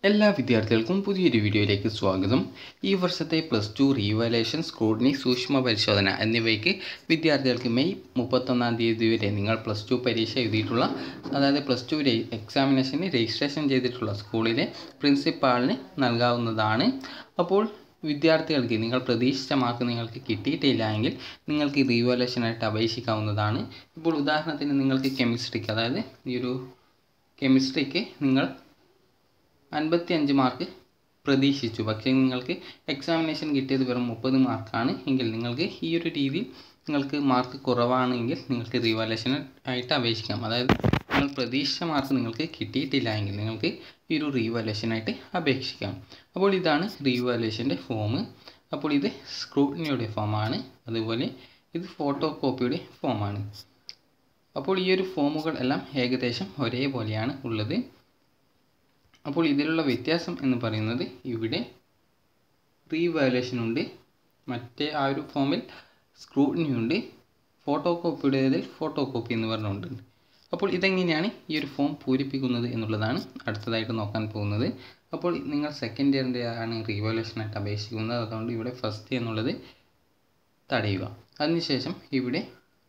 എല്ലാ വിദ്യാർത്ഥികൾക്കും പുതിയൊരു വീഡിയോയിലേക്ക് സ്വാഗതം ഈ വർഷത്തെ പ്ലസ് ടു റീവാലേഷൻ സ്ക്രൂട്ടിനി സൂക്ഷ്മ പരിശോധന എന്നിവയ്ക്ക് വിദ്യാർത്ഥികൾക്ക് മെയ് മുപ്പത്തൊന്നാം തീയതി വരെ നിങ്ങൾ പ്ലസ് ടു പരീക്ഷ എഴുതിയിട്ടുള്ള അതായത് പ്ലസ് ടു എക്സാമിനേഷന് രജിസ്ട്രേഷൻ ചെയ്തിട്ടുള്ള സ്കൂളിലെ പ്രിൻസിപ്പാളിന് നൽകാവുന്നതാണ് അപ്പോൾ വിദ്യാർത്ഥികൾക്ക് നിങ്ങൾ പ്രതീക്ഷിച്ച മാർക്ക് നിങ്ങൾക്ക് കിട്ടിയിട്ടില്ല എങ്കിൽ നിങ്ങൾക്ക് റീവാലേഷനായിട്ട് അപേക്ഷിക്കാവുന്നതാണ് ഇപ്പോൾ ഉദാഹരണത്തിന് നിങ്ങൾക്ക് കെമിസ്ട്രിക്ക് അതായത് ഈ ഒരു കെമിസ്ട്രിക്ക് നിങ്ങൾ അൻപത്തി അഞ്ച് മാർക്ക് പ്രതീക്ഷിച്ചു പക്ഷേ നിങ്ങൾക്ക് എക്സാമിനേഷൻ കിട്ടിയത് വെറും മുപ്പത് മാർക്കാണ് എങ്കിൽ നിങ്ങൾക്ക് ഈ ഒരു രീതിയിൽ നിങ്ങൾക്ക് മാർക്ക് കുറവാണെങ്കിൽ നിങ്ങൾക്ക് റീവാലേഷൻ ആയിട്ട് അപേക്ഷിക്കാം അതായത് നിങ്ങൾ പ്രതീക്ഷിച്ച മാർക്ക് നിങ്ങൾക്ക് കിട്ടിയിട്ടില്ല എങ്കിൽ നിങ്ങൾക്ക് ഈ ഒരു റീവാലേഷനായിട്ട് അപേക്ഷിക്കാം അപ്പോൾ ഇതാണ് റീവാലേഷൻ്റെ ഫോം അപ്പോൾ ഇത് സ്ക്രൂട്ടിനിയുടെ ഫോമാണ് അതുപോലെ ഇത് ഫോട്ടോ കോപ്പിയുടെ ഫോമാണ് അപ്പോൾ ഈ ഒരു ഫോമുകൾ എല്ലാം ഏകദേശം ഒരേപോലെയാണ് ഉള്ളത് അപ്പോൾ ഇതിലുള്ള വ്യത്യാസം എന്ന് പറയുന്നത് ഇവിടെ റീവാലുവേഷൻ ഉണ്ട് മറ്റേ ആ ഒരു ഫോമിൽ സ്ക്രൂട്ടിനി ഉണ്ട് ഫോട്ടോ കോപ്പിയുടേതിൽ ഫോട്ടോ കോപ്പി എന്ന് പറഞ്ഞുണ്ട് അപ്പോൾ ഇതെങ്ങനെയാണ് ഈ ഒരു ഫോം പൂരിപ്പിക്കുന്നത് എന്നുള്ളതാണ് അടുത്തതായിട്ട് നോക്കാൻ പോകുന്നത് അപ്പോൾ നിങ്ങൾ സെക്കൻഡ് ഇയറിൻ്റെ ആണ് റീവാലുവേഷനായിട്ട് അപേക്ഷിക്കുന്നത് അതുകൊണ്ട് ഇവിടെ ഫസ്റ്റ് എന്നുള്ളത് തടയുക അതിനുശേഷം ഇവിടെ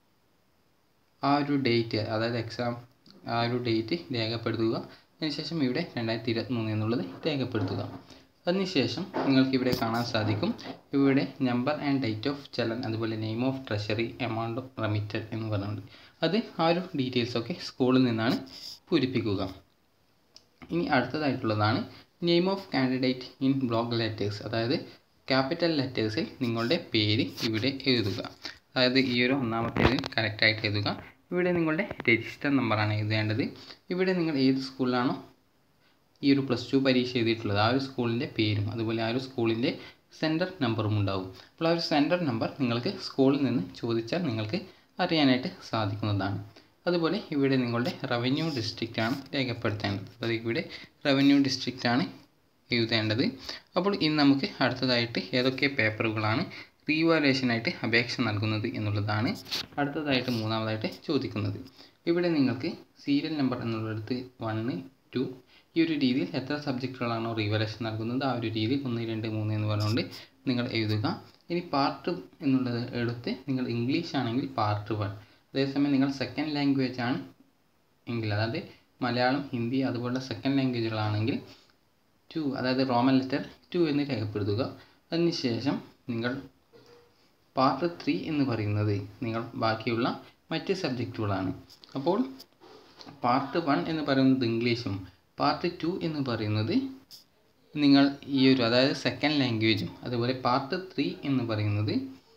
ആ ഒരു ഡേറ്റ് അതായത് എക്സാം ആ ഒരു ഡേറ്റ് രേഖപ്പെടുത്തുക അതിനുശേഷം ഇവിടെ രണ്ടായിരത്തി ഇരുപത്തിമൂന്ന് എന്നുള്ളത് രേഖപ്പെടുത്തുക അതിനുശേഷം നിങ്ങൾക്ക് ഇവിടെ കാണാൻ സാധിക്കും ഇവിടെ number and date of challan അതുപോലെ name of treasury amount remitted എന്ന് പറഞ്ഞുകൊണ്ട് അത് ആ ഒരു ഡീറ്റെയിൽസ് ഒക്കെ സ്കൂളിൽ നിന്നാണ് പൂരിപ്പിക്കുക ഇനി അടുത്തതായിട്ടുള്ളതാണ് name of candidate in block letters അതായത് ക്യാപിറ്റൽ ലെറ്റേഴ്സിൽ നിങ്ങളുടെ പേര് ഇവിടെ എഴുതുക അതായത് ഈ ഒരു ഒന്നാമത്തേതിൽ കറക്റ്റായിട്ട് എഴുതുക ഇവിടെ നിങ്ങളുടെ രജിസ്റ്റർ നമ്പറാണ് എഴുതേണ്ടത് ഇവിടെ നിങ്ങൾ ഏത് സ്കൂളിലാണോ ഈ ഒരു പ്ലസ് ടു പരീക്ഷ എഴുതിയിട്ടുള്ളത് ആ ഒരു സ്കൂളിൻ്റെ പേരും അതുപോലെ ആ ഒരു സ്കൂളിൻ്റെ സെൻറ്റർ നമ്പറും ഉണ്ടാവും അപ്പോൾ ആ ഒരു സെൻറ്റർ നമ്പർ നിങ്ങൾക്ക് സ്കൂളിൽ നിന്ന് ചോദിച്ചാൽ നിങ്ങൾക്ക് അറിയാനായിട്ട് സാധിക്കുന്നതാണ് അതുപോലെ ഇവിടെ നിങ്ങളുടെ റവന്യൂ ഡിസ്ട്രിക്റ്റാണ് രേഖപ്പെടുത്തേണ്ടത് അതായത് ഇവിടെ റവന്യൂ ഡിസ്ട്രിക്റ്റാണ് എഴുതേണ്ടത് അപ്പോൾ ഇനി നമുക്ക് അടുത്തതായിട്ട് ഏതൊക്കെ പേപ്പറുകളാണ് റീവാലുവേഷനായിട്ട് അപേക്ഷ നൽകുന്നത് എന്നുള്ളതാണ് അടുത്തതായിട്ട് മൂന്നാമതായിട്ട് ചോദിക്കുന്നത് ഇവിടെ നിങ്ങൾക്ക് സീരിയൽ നമ്പർ എന്നുള്ളിടത്ത് വണ്ണ് ടു ഈ ഒരു രീതിയിൽ എത്ര സബ്ജക്റ്റുകളാണോ റീവാലുവേഷൻ നൽകുന്നത് ആ ഒരു രീതിയിൽ ഒന്ന് രണ്ട് മൂന്ന് എന്ന് പറഞ്ഞുകൊണ്ട് നിങ്ങൾ എഴുതുക ഇനി പാർട്ട് എന്നുള്ളത് എടുത്ത് നിങ്ങൾ ഇംഗ്ലീഷ് ആണെങ്കിൽ പാർട്ട് വൺ അതേസമയം നിങ്ങൾ സെക്കൻഡ് ലാംഗ്വേജ് ആണ് എങ്കിൽ അതായത് മലയാളം ഹിന്ദി അതുപോലുള്ള സെക്കൻഡ് ലാംഗ്വേജുകളാണെങ്കിൽ ടു അതായത് റോമൻ ലെറ്റർ ടു എന്ന് രേഖപ്പെടുത്തുക അതിനുശേഷം നിങ്ങൾ പാർട്ട് ത്രീ എന്ന് പറയുന്നത് നിങ്ങൾ ബാക്കിയുള്ള മറ്റ് സബ്ജക്റ്റുകളാണ് അപ്പോൾ പാർട്ട് വൺ എന്ന് പറയുന്നത് ഇംഗ്ലീഷും പാർട്ട് ടു എന്ന് പറയുന്നത് നിങ്ങൾ ഈ ഒരു അതായത് സെക്കൻഡ് ലാംഗ്വേജും അതുപോലെ പാർട്ട് ത്രീ എന്ന് പറയുന്നത്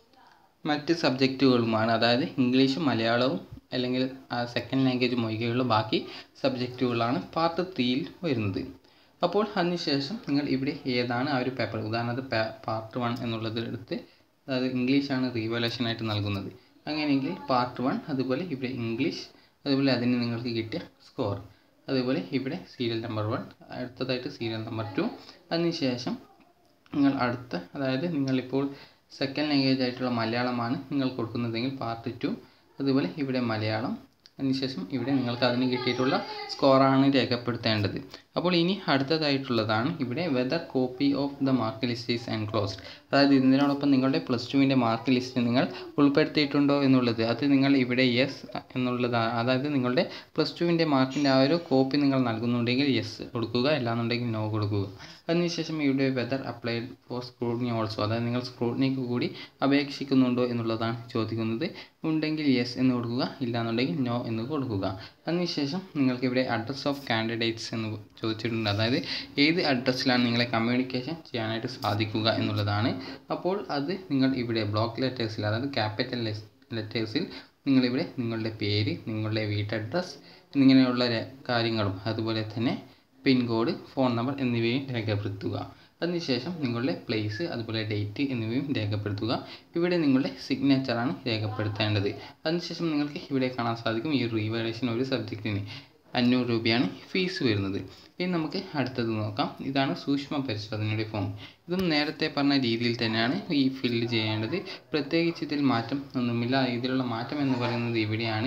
മറ്റ് സബ്ജക്റ്റുകളുമാണ് അതായത് ഇംഗ്ലീഷും മലയാളവും അല്ലെങ്കിൽ ആ സെക്കൻഡ് ലാംഗ്വേജ് ഒഴികെയുള്ള ബാക്കി സബ്ജക്റ്റുകളാണ് പാർട്ട് ത്രീയിൽ വരുന്നത് അപ്പോൾ അതിനുശേഷം നിങ്ങൾ ഇവിടെ ഏതാണ് ആ ഒരു പേപ്പർ ഉദാഹരണത്തിന് പാർട്ട് വൺ എന്നുള്ളത് എടുത്ത് അതായത് ഇംഗ്ലീഷാണ് റീവാലുവേഷനായിട്ട് നൽകുന്നത് അങ്ങനെയെങ്കിൽ പാർട്ട് വൺ അതുപോലെ ഇവിടെ ഇംഗ്ലീഷ് അതുപോലെ അതിന് നിങ്ങൾക്ക് കിട്ടിയ സ്കോർ അതുപോലെ ഇവിടെ സീരിയൽ നമ്പർ വൺ അടുത്തതായിട്ട് സീരിയൽ നമ്പർ ടു അതിനുശേഷം നിങ്ങൾ അടുത്ത അതായത് നിങ്ങളിപ്പോൾ സെക്കൻഡ് ലാംഗ്വേജ് ആയിട്ടുള്ള മലയാളമാണ് നിങ്ങൾ കൊടുക്കുന്നതെങ്കിൽ പാർട്ട് ടു അതുപോലെ ഇവിടെ മലയാളം അതിനുശേഷം ഇവിടെ നിങ്ങൾക്ക് അതിന് കിട്ടിയിട്ടുള്ള സ്കോറാണ് രേഖപ്പെടുത്തേണ്ടത് അപ്പോൾ ഇനി അടുത്തതായിട്ടുള്ളതാണ് ഇവിടെ whether copy of the mark list is enclosed അതായത് ഇതിനോടൊപ്പം നിങ്ങളുടെ പ്ലസ് ടുവിൻ്റെ മാർക്ക് ലിസ്റ്റ് നിങ്ങൾ ഉൾപ്പെടുത്തിയിട്ടുണ്ടോ എന്നുള്ളത് അത് നിങ്ങൾ ഇവിടെ യെസ് എന്നുള്ളതാണ് അതായത് നിങ്ങളുടെ പ്ലസ് ടുവിൻ്റെ മാർക്കിൻ്റെ ആ ഒരു കോപ്പി നിങ്ങൾ നൽകുന്നുണ്ടെങ്കിൽ യെസ് കൊടുക്കുക അല്ലാന്നുണ്ടെങ്കിൽ നോ കൊടുക്കുക അതിനുശേഷം ഇവിടെ whether applied for scrutiny also അതായത് നിങ്ങൾ സ്ക്രൂട്ടിനിക്ക് കൂടി അപേക്ഷിക്കുന്നുണ്ടോ എന്നുള്ളതാണ് ചോദിക്കുന്നത് ഉണ്ടെങ്കിൽ യെസ് എന്ന് കൊടുക്കുക ഇല്ലാന്നുണ്ടെങ്കിൽ നോ എന്ന് കൊടുക്കുക അതിനുശേഷം നിങ്ങൾക്ക് ഇവിടെ അഡ്രസ് ഓഫ് കാൻഡിഡേറ്റ്സ് എന്ന് ചോദിച്ചിട്ടുണ്ട് അതായത് ഏത് അഡ്രസ്സിലാണ് നിങ്ങളെ കമ്മ്യൂണിക്കേഷൻ ചെയ്യാനായിട്ട് സാധിക്കുക എന്നുള്ളതാണ് അപ്പോൾ അത് നിങ്ങൾ ഇവിടെ ബ്ലോക്ക് ലെറ്റേഴ്സിൽ അതായത് ക്യാപിറ്റൽ ലെറ്റേഴ്സിൽ നിങ്ങളിവിടെ നിങ്ങളുടെ പേര് നിങ്ങളുടെ വീട്ടഡ്രസ് എന്നിങ്ങനെയുള്ള കാര്യങ്ങളും അതുപോലെ തന്നെ പിൻകോഡ് ഫോൺ നമ്പർ എന്നിവയും രേഖപ്പെടുത്തുക അതിനുശേഷം നിങ്ങളുടെ പ്ലേസ് അതുപോലെ ഡേറ്റ് എന്നിവയും രേഖപ്പെടുത്തുക ഇവിടെ നിങ്ങളുടെ സിഗ്നേച്ചറാണ് രേഖപ്പെടുത്തേണ്ടത് അതിനുശേഷം നിങ്ങൾക്ക് ഇവിടെ കാണാൻ സാധിക്കും ഈ റീവാലുവേഷൻ ഒരു സബ്ജക്റ്റിന് അഞ്ഞൂറ് രൂപയാണ് ഫീസ് വരുന്നത് ഇനി നമുക്ക് അടുത്തത് നോക്കാം ഇതാണ് സൂക്ഷ്മ പരിശോധനയുടെ ഫോം ഇതും നേരത്തെ പറഞ്ഞ രീതിയിൽ തന്നെയാണ് ഈ ഫില്ല് ചെയ്യേണ്ടത് പ്രത്യേകിച്ച് ഇതിൽ മാറ്റം ഒന്നുമില്ല ഇതിലുള്ള മാറ്റം എന്ന് പറയുന്നത് ഇവിടെയാണ്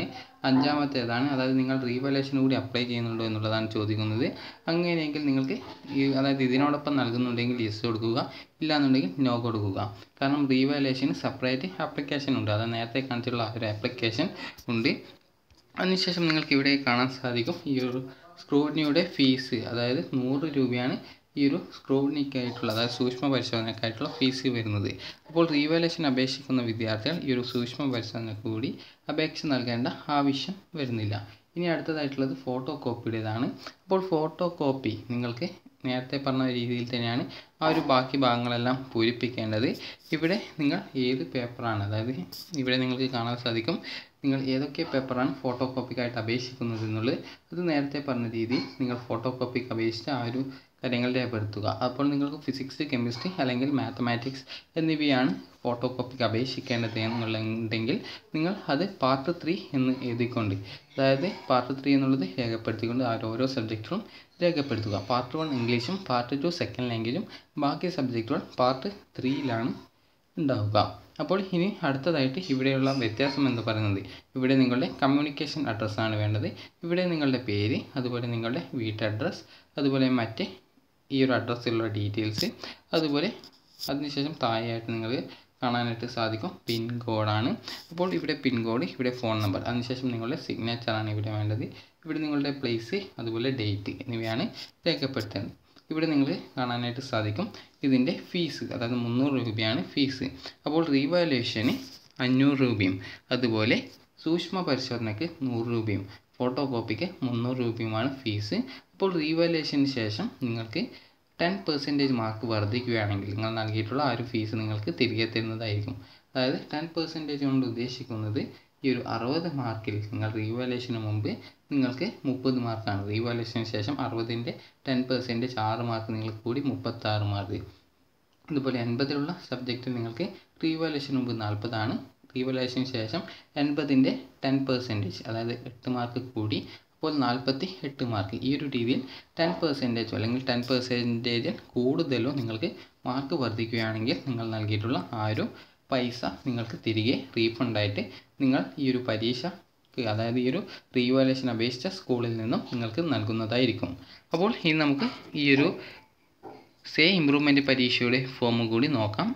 അഞ്ചാമത്തേതാണ് അതായത് നിങ്ങൾ റീവാലേഷൻ കൂടി അപ്ലൈ ചെയ്യുന്നുണ്ടോ എന്നുള്ളതാണ് ചോദിക്കുന്നത് അങ്ങനെയെങ്കിൽ നിങ്ങൾക്ക് ഈ അതായത് ഇതിനോടൊപ്പം നൽകുന്നുണ്ടെങ്കിൽ യെസ് കൊടുക്കുക ഇല്ലാന്നുണ്ടെങ്കിൽ നോ കൊടുക്കുക കാരണം റീവാലേഷന് സെപ്പറേറ്റ് ആപ്ലിക്കേഷൻ ഉണ്ട് അത് നേരത്തെ കാണിച്ചിട്ടുള്ള ആ ഒരു ആപ്ലിക്കേഷൻ ഉണ്ട് അതിനുശേഷം നിങ്ങൾക്ക് ഇവിടെ കാണാൻ സാധിക്കും ഈ ഒരു സ്ക്രൂട്ടിനിയുടെ ഫീസ് അതായത് നൂറ് രൂപയാണ് ഈ ഒരു സ്ക്രൂട്ടിനിക്കായിട്ടുള്ള അതായത് സൂക്ഷ്മ പരിശോധനയ്ക്കായിട്ടുള്ള ഫീസ് വരുന്നത് അപ്പോൾ റീവാലേഷൻ അപേക്ഷിക്കുന്ന വിദ്യാർത്ഥികൾ ഈ ഒരു സൂക്ഷ്മ പരിശോധനയ്ക്ക് കൂടി അപേക്ഷ നൽകേണ്ട ആവശ്യം വരുന്നില്ല ഇനി അടുത്തതായിട്ടുള്ളത് ഫോട്ടോ കോപ്പിയുടേതാണ് അപ്പോൾ ഫോട്ടോ കോപ്പി നിങ്ങൾക്ക് നേരത്തെ പറഞ്ഞ രീതിയിൽ തന്നെയാണ് ആ ഒരു ബാക്കി ഭാഗങ്ങളെല്ലാം പൂരിപ്പിക്കേണ്ടത് ഇവിടെ നിങ്ങൾ ഏത് പേപ്പറാണ് അതായത് ഇവിടെ നിങ്ങൾക്ക് കാണാൻ സാധിക്കും നിങ്ങൾ ഏതൊക്കെ പേപ്പറാണ് ഫോട്ടോ കോപ്പിക്കായിട്ട് അപേക്ഷിക്കുന്നത് എന്നുള്ളത് അത് നേരത്തെ പറഞ്ഞ രീതിയിൽ നിങ്ങൾ ഫോട്ടോ കോപ്പിക്ക് അപേക്ഷിച്ച് ആ ഒരു കാര്യങ്ങൾ രേഖപ്പെടുത്തുക അപ്പോൾ നിങ്ങൾക്ക് ഫിസിക്സ് കെമിസ്ട്രി അല്ലെങ്കിൽ മാത്തമാറ്റിക്സ് എന്നിവയാണ് ഫോട്ടോ കോപ്പിക്ക് അപേക്ഷിക്കേണ്ടത് എന്നുണ്ടെങ്കിൽ നിങ്ങൾ അത് പാർട്ട് ത്രീ എന്ന് എഴുതിക്കൊണ്ട് അതായത് പാർട്ട് ത്രീ എന്നുള്ളത് രേഖപ്പെടുത്തിക്കൊണ്ട് ആ ഓരോ സബ്ജക്റ്റുകളും രേഖപ്പെടുത്തുക പാർട്ട് വൺ ഇംഗ്ലീഷും പാർട്ട് ടു സെക്കൻഡ് ലാംഗ്വേജും ബാക്കി സബ്ജക്റ്റുകൾ പാർട്ട് ത്രീയിലാണ് ഉണ്ടാവുക അപ്പോൾ ഇനി അടുത്തതായിട്ട് ഇവിടെയുള്ള വ്യത്യാസം എന്ന് പറയുന്നത് ഇവിടെ നിങ്ങളുടെ കമ്മ്യൂണിക്കേഷൻ അഡ്രസ്സാണ് വേണ്ടത് ഇവിടെ നിങ്ങളുടെ പേര് അതുപോലെ നിങ്ങളുടെ വീട്ട് അഡ്രസ്സ് അതുപോലെ മറ്റ് ഈ ഒരു അഡ്രസ്സിലുള്ള ഡീറ്റെയിൽസ് അതുപോലെ അതിനുശേഷം താഴെയായിട്ട് നിങ്ങൾക്ക് കാണാനായിട്ട് സാധിക്കും പിൻ കോഡാണ് അപ്പോൾ ഇവിടെ പിൻ കോഡ് ഇവിടെ ഫോൺ നമ്പർ അതിനുശേഷം നിങ്ങളുടെ സിഗ്നേച്ചറാണ് ഇവിടെ വേണ്ടത് ഇവിടെ നിങ്ങളുടെ പ്ലേസ് അതുപോലെ ഡേറ്റ് എന്നിവയാണ് രേഖപ്പെടുത്തേണ്ടത് ഇവിടെ നിങ്ങൾ കാണാനായിട്ട് സാധിക്കും ഇതിൻ്റെ ഫീസ് അതായത് മുന്നൂറ് രൂപയാണ് ഫീസ് അപ്പോൾ റീവാലുവേഷന് അഞ്ഞൂറ് രൂപയും അതുപോലെ സൂക്ഷ്മ പരിശോധനയ്ക്ക് നൂറ് രൂപയും ഫോട്ടോ കോപ്പിക്ക് മുന്നൂറ് രൂപയുമാണ് ഫീസ് അപ്പോൾ റീവാലുവേഷന് ശേഷം നിങ്ങൾക്ക് ടെൻ പെർസെൻറ്റേജ് മാർക്ക് വർദ്ധിക്കുകയാണെങ്കിൽ നിങ്ങൾ നൽകിയിട്ടുള്ള ആ ഒരു ഫീസ് നിങ്ങൾക്ക് തിരികെ തരുന്നതായിരിക്കും അതായത് ടെൻ പെർസെൻറ്റേജ് കൊണ്ട് ഉദ്ദേശിക്കുന്നത് ഈ ഒരു അറുപത് മാർക്കിൽ നിങ്ങൾ റീവാലുവേഷന് മുമ്പ് നിങ്ങൾക്ക് മുപ്പത് മാർക്കാണ് റീവാലുവേഷന് ശേഷം അറുപതിൻ്റെ ടെൻ പെർസെൻറ്റേജ് ആറ് മാർക്ക് നിങ്ങൾക്ക് കൂടി മുപ്പത്താറ് മാർക്ക് അതുപോലെ എൺപതിലുള്ള സബ്ജക്റ്റ് നിങ്ങൾക്ക് റീവാലുവേഷന് മുമ്പ് നാൽപ്പതാണ് റീവാലുവേഷന് ശേഷം എൺപതിൻ്റെ ടെൻ പെർസെൻറ്റേജ് അതായത് എട്ട് മാർക്ക് കൂടി അപ്പോൾ നാൽപ്പത്തി എട്ട് മാർക്ക് ഈ ഒരു രീതിയിൽ ടെൻ പെർസെൻറ്റേജോ അല്ലെങ്കിൽ ടെൻ പെർസെൻറ്റേജിൽ കൂടുതലോ നിങ്ങൾക്ക് മാർക്ക് വർദ്ധിക്കുകയാണെങ്കിൽ നിങ്ങൾ നൽകിയിട്ടുള്ള ആ ഒരു പൈസ നിങ്ങൾക്ക് തിരികെ റീഫണ്ടായിട്ട് നിങ്ങൾ ഈ ഒരു പരീക്ഷ അതായത് ഈ ഒരു റീവാലുവേഷൻ അപേക്ഷിച്ച സ്കൂളിൽ നിന്നും നിങ്ങൾക്ക് നൽകുന്നതായിരിക്കും അപ്പോൾ ഇനി നമുക്ക് ഈ ഒരു സേ ഇമ്പ്രൂവ്മെൻറ്റ് പരീക്ഷയുടെ ഫോം കൂടി നോക്കാം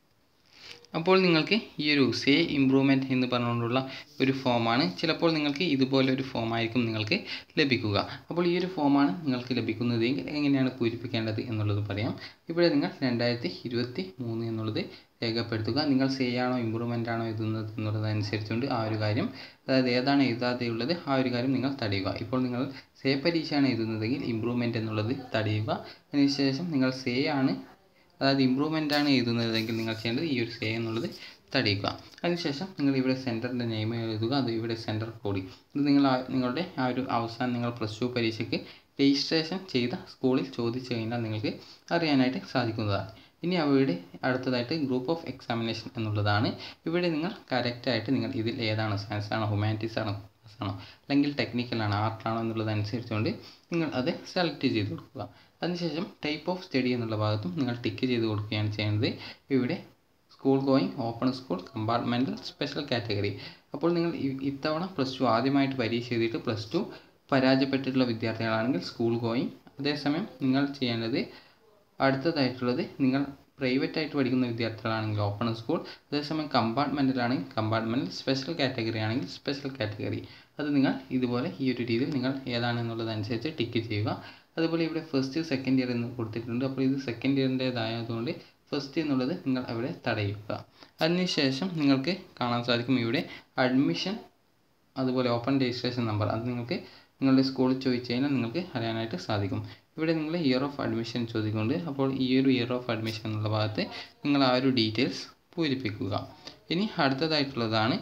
അപ്പോൾ നിങ്ങൾക്ക് ഈ ഒരു സേ ഇമ്പ്രൂവ്മെൻറ്റ് എന്ന് പറഞ്ഞുകൊണ്ടുള്ള ഒരു ഫോമാണ് ചിലപ്പോൾ നിങ്ങൾക്ക് ഇതുപോലെ ഒരു ഫോമായിരിക്കും നിങ്ങൾക്ക് ലഭിക്കുക അപ്പോൾ ഈ ഒരു ഫോമാണ് നിങ്ങൾക്ക് ലഭിക്കുന്നത് എങ്ങനെയാണ് പൂരിപ്പിക്കേണ്ടത് എന്നുള്ളത് പറയാം ഇവിടെ നിങ്ങൾ രണ്ടായിരത്തി ഇരുപത്തി മൂന്ന് എന്നുള്ളത് രേഖപ്പെടുത്തുക നിങ്ങൾ സേ ആണോ ഇമ്പ്രൂവ്മെൻ്റ് ആണോ എഴുതുന്നത് എന്നുള്ളതനുസരിച്ചുകൊണ്ട് ആ ഒരു കാര്യം അതായത് ഏതാണ് എഴുതാതെയുള്ളത് ആ ഒരു കാര്യം നിങ്ങൾ തടയുക ഇപ്പോൾ നിങ്ങൾ സേ പരീക്ഷയാണ് എഴുതുന്നതെങ്കിൽ ഇമ്പ്രൂവ്മെൻറ്റ് എന്നുള്ളത് തടയുക അതിനുശേഷം നിങ്ങൾ സേ ആണ് അതായത് ഇമ്പ്രൂവ്മെൻ്റ് ആണ് എഴുതുന്നതെങ്കിൽ നിങ്ങൾ ചെയ്യേണ്ടത് ഈ ഒരു സേ എന്നുള്ളത് തടയുക അതിനുശേഷം നിങ്ങൾ ഇവിടെ സെൻറ്ററിൻ്റെ നെയിം എഴുതുക അത് ഇവിടെ സെൻറ്റർ കോഡ് ഇത് നിങ്ങൾ നിങ്ങളുടെ ആ ഒരു അവസാനം നിങ്ങൾ പ്ലസ് ടു പരീക്ഷയ്ക്ക് രജിസ്ട്രേഷൻ ചെയ്ത സ്കൂളിൽ ചോദിച്ചു കഴിഞ്ഞാൽ നിങ്ങൾക്ക് അറിയാനായിട്ട് സാധിക്കുന്നതാണ് ഇനി അവയുടെ അടുത്തതായിട്ട് ഗ്രൂപ്പ് ഓഫ് എക്സാമിനേഷൻ എന്നുള്ളതാണ് ഇവിടെ നിങ്ങൾ കറക്റ്റായിട്ട് നിങ്ങൾ ഇതിൽ ഏതാണ് സയൻസ് ആണോ ഹ്യൂമാനിറ്റീസ് ആണോ കോമേഴ്സ് ആണോ അല്ലെങ്കിൽ ടെക്നിക്കൽ ആണോ ആർട്ട് ആണോ എന്നുള്ളത് അനുസരിച്ചുകൊണ്ട് നിങ്ങൾ അത് സെലക്ട് ചെയ്ത് കൊടുക്കുക അതിനുശേഷം ടൈപ്പ് ഓഫ് സ്റ്റഡി എന്നുള്ള ഭാഗത്തും നിങ്ങൾ ടിക്ക് ചെയ്ത് കൊടുക്കുകയാണ് ചെയ്യുന്നത് ഇവിടെ school going open school compartmental special category അപ്പോൾ നിങ്ങൾ ഇത്തവണ പ്ലസ് ടു ആദ്യമായിട്ട് പരീക്ഷ എഴുതിയിട്ട് പ്ലസ് ടു പരാജയപ്പെട്ടിട്ടുള്ള വിദ്യാർത്ഥികളാണെങ്കിൽ സ്കൂൾ ഗോയിങ് അതേസമയം നിങ്ങൾ ചെയ്യേണ്ടത് അടുത്തതായിട്ടുള്ളത് നിങ്ങൾ പ്രൈവറ്റ് ആയിട്ട് പഠിക്കുന്ന വിദ്യാർത്ഥികളാണെങ്കിൽ ഓപ്പൺ സ്കൂൾ അതേസമയം കമ്പാർട്ട്മെൻറ്റിലാണെങ്കിൽ കമ്പാർട്ട്മെൻറ്റൽ സ്പെഷ്യൽ കാറ്റഗറി ആണെങ്കിൽ സ്പെഷ്യൽ കാറ്റഗറി അത് നിങ്ങൾ ഇതുപോലെ ഈ ഒരു രീതിയിൽ നിങ്ങൾ ഏതാണെന്നുള്ളതനുസരിച്ച് ടിക്ക് ചെയ്യുക അതുപോലെ ഇവിടെ ഫസ്റ്റ് സെക്കൻഡ് ഇയർ എന്ന് കൊടുത്തിട്ടുണ്ട് അപ്പോൾ ഇത് സെക്കൻഡ് ഇയറിൻ്റേതായതുകൊണ്ട് ഫസ്റ്റ് എന്നുള്ളത് നിങ്ങൾ അവിടെ തടയുക അതിനുശേഷം നിങ്ങൾക്ക് കാണാൻ സാധിക്കും ഇവിടെ അഡ്മിഷൻ അതുപോലെ ഓപ്പൺ രജിസ്ട്രേഷൻ നമ്പർ അത് നിങ്ങൾക്ക് നിങ്ങളുടെ സ്കൂളിൽ ചോദിച്ചു കഴിഞ്ഞാൽ നിങ്ങൾക്ക് അറിയാനായിട്ട് സാധിക്കും ഇവിടെ നിങ്ങൾ ഇയർ ഓഫ് അഡ്മിഷൻ ചോദിക്കുന്നുണ്ട് അപ്പോൾ ഈ ഒരു ഇയർ ഓഫ് അഡ്മിഷൻ എന്നുള്ള ഭാഗത്ത് നിങ്ങൾ ആ ഒരു ഡീറ്റെയിൽസ് പൂരിപ്പിക്കുക ഇനി അടുത്തതായിട്ടുള്ളതാണ്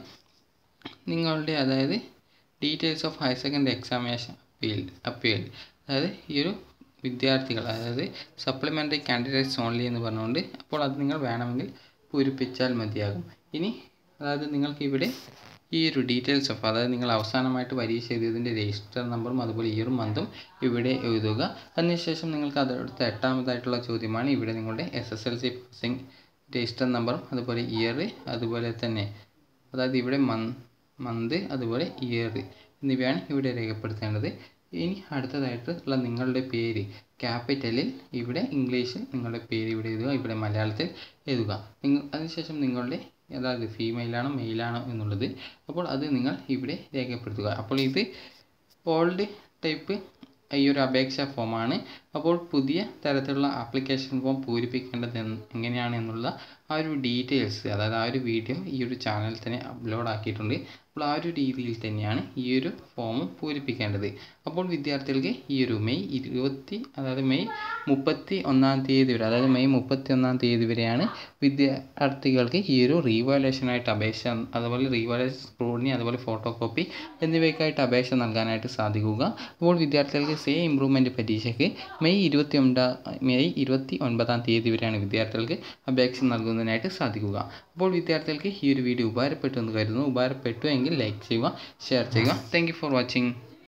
നിങ്ങളുടെ അതായത് details of higher secondary examination appealed appealed അതായത് ഈ ഒരു വിദ്യാർത്ഥികൾ അതായത് സപ്ലിമെൻ്ററി കാൻഡിഡേറ്റ്സ് ഓൺലി എന്ന് പറഞ്ഞുകൊണ്ട് അപ്പോൾ അത് നിങ്ങൾ വേണമെങ്കിൽ പൂരിപ്പിച്ചാൽ മതിയാകും ഇനി അതായത് നിങ്ങൾക്ക് ഇവിടെ ഈ ഒരു ഡീറ്റെയിൽസ് ഓഫ് അതായത് നിങ്ങൾ അവസാനമായിട്ട് പരീക്ഷ എഴുതിയതിൻ്റെ രജിസ്റ്റർ നമ്പറും അതുപോലെ ഇയറും മന്തും ഇവിടെ എഴുതുക അതിനുശേഷം നിങ്ങൾക്ക് അതടുത്ത എട്ടാമതായിട്ടുള്ള ചോദ്യമാണ് ഇവിടെ നിങ്ങളുടെ S S L C passing register നമ്പറും അതുപോലെ ഇയർ അതുപോലെ തന്നെ അതായത് ഇവിടെ മന്ത് മന്ത് അതുപോലെ ഇയർ എന്നിവയാണ് ഇവിടെ രേഖപ്പെടുത്തേണ്ടത് ഇനി അടുത്തതായിട്ട് ഉള്ള നിങ്ങളുടെ പേര് ക്യാപിറ്റലിൽ ഇവിടെ ഇംഗ്ലീഷിൽ നിങ്ങളുടെ പേര് ഇവിടെ എഴുതുക ഇവിടെ മലയാളത്തിൽ എഴുതുക നിങ്ങൾ അതിനുശേഷം നിങ്ങളുടെ അതായത് ഫീമെയിലാണോ മെയിലാണോ എന്നുള്ളത് അപ്പോൾ അത് നിങ്ങൾ ഇവിടെ രേഖപ്പെടുത്തുക അപ്പോൾ ഇത് ഓൾഡ് ടൈപ്പ് ഈ ഒരു അപേക്ഷാ ഫോമാണ് അപ്പോൾ പുതിയ തരത്തിലുള്ള ആപ്ലിക്കേഷൻ ഫോം പൂരിപ്പിക്കേണ്ടത് എങ്ങനെയാണ് എന്നുള്ള ആ ഒരു ഡീറ്റെയിൽസ് അതായത് ആ ഒരു വീഡിയോ ഈ ഒരു ചാനലിൽ തന്നെ അപ്ലോഡ് ആക്കിയിട്ടുണ്ട് അപ്പോൾ ആ ഒരു രീതിയിൽ തന്നെയാണ് ഈ ഒരു ഫോം പൂരിപ്പിക്കേണ്ടത് അപ്പോൾ വിദ്യാർത്ഥികൾക്ക് ഈ ഒരു മെയ് ഇരുപത്തി അതായത് മെയ് മുപ്പത്തി ഒന്നാം തീയതി വരെ അതായത് മെയ് മുപ്പത്തി ഒന്നാം തീയതി വരെയാണ് വിദ്യാർത്ഥികൾക്ക് ഈ ഒരു റീവാലുവേഷനായിട്ട് അപേക്ഷ അതുപോലെ റീവാലുവേഷൻ സ്ക്രൂട്ടിനി അതുപോലെ ഫോട്ടോ കോപ്പി എന്നിവയ്ക്കായിട്ട് അപേക്ഷ നൽകാനായിട്ട് സാധിക്കുക അപ്പോൾ വിദ്യാർത്ഥികൾക്ക് സേ ഇമ്പ്രൂവ്മെൻറ്റ് പരീക്ഷയ്ക്ക് മെയ് ഇരുപത്തി ഒമ്പതാ മെയ് ഇരുപത്തി ഒൻപതാം തീയതി വരെയാണ് വിദ്യാർത്ഥികൾക്ക് അപേക്ഷ നൽകുന്നതിനായിട്ട് സാധിക്കുക അപ്പോൾ വിദ്യാർത്ഥികൾക്ക് ഈ ഒരു വീഡിയോ ഉപകാരപ്പെട്ടു എന്ന് കരുതുന്നു ഉപകാരപ്പെട്ടു എങ്കിൽ ലൈക്ക് ചെയ്യുക ഷെയർ ചെയ്യുക താങ്ക് ഫോർ വാച്ചിങ്